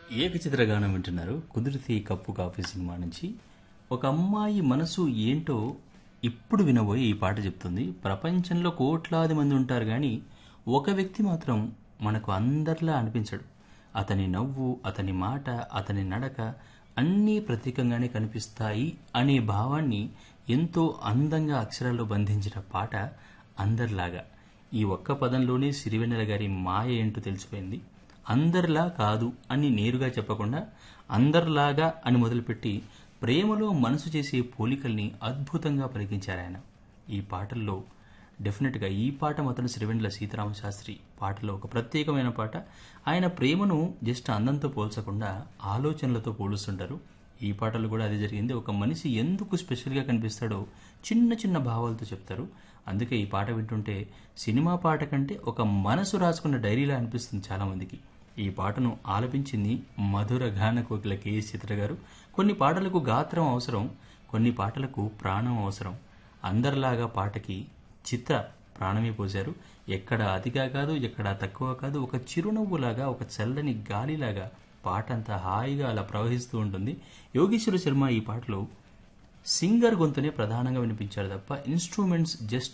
ఏకచిత్ర గానం వింటున్నారు కుదిరితే కప్పు కాఫీ సినిమా నుంచి ఒక అమ్మాయి మనసు ఏంటో ఇప్పుడు వినబోయి ఈ పాట చెప్తుంది ప్రపంచంలో కోట్లాది మంది ఉంటారు కానీ ఒక వ్యక్తి మాత్రం మనకు అందరిలా అనిపించడు అతని నవ్వు అతని మాట అతని నడక అన్నీ ప్రత్యేకంగానే కనిపిస్తాయి అనే భావాన్ని ఎంతో అందంగా అక్షరాల్లో బంధించిన పాట అందరిలాగా ఈ ఒక్క పదంలోనే సిరివెన్నెల గారి మాయ ఏంటో తెలిసిపోయింది అందరిలా కాదు అని నేరుగా చెప్పకుండా అందరిలాగా అని మొదలుపెట్టి ప్రేమలో మనసు చేసే పోలికల్ని అద్భుతంగా పలికించారు ఆయన ఈ పాటల్లో డెఫినెట్గా ఈ పాట మాత్రం శ్రీవెండ్ల సీతారామ శాస్త్రి పాటలో ఒక ప్రత్యేకమైన పాట ఆయన ప్రేమను జస్ట్ అందంతో పోల్చకుండా ఆలోచనలతో పోలుస్తుంటారు ఈ పాటలు కూడా అదే జరిగింది ఒక మనిషి ఎందుకు స్పెషల్గా కనిపిస్తాడో చిన్న చిన్న భావాలతో చెప్తారు అందుకే ఈ పాట వింటుంటే సినిమా పాట కంటే ఒక మనసు రాసుకున్న డైరీలా అనిపిస్తుంది చాలామందికి ఈ పాటను ఆలపించింది మధుర గాన కోకిల కేఎస్ చిత్ర గారు కొన్ని పాటలకు గాత్రం అవసరం కొన్ని పాటలకు ప్రాణం అవసరం అందరిలాగా పాటకి చిత్ర ప్రాణమే పోశారు ఎక్కడ అతిగా కాదు ఎక్కడ తక్కువ కాదు ఒక చిరునవ్వులాగా ఒక చల్లని గాలిలాగా పాట అంతా హాయిగా అలా ప్రవహిస్తూ ఉంటుంది యోగేశ్వర శర్మ ఈ పాటలో సింగర్ గొంతునే ప్రధానంగా వినిపించారు తప్ప ఇన్స్ట్రుమెంట్స్ జస్ట్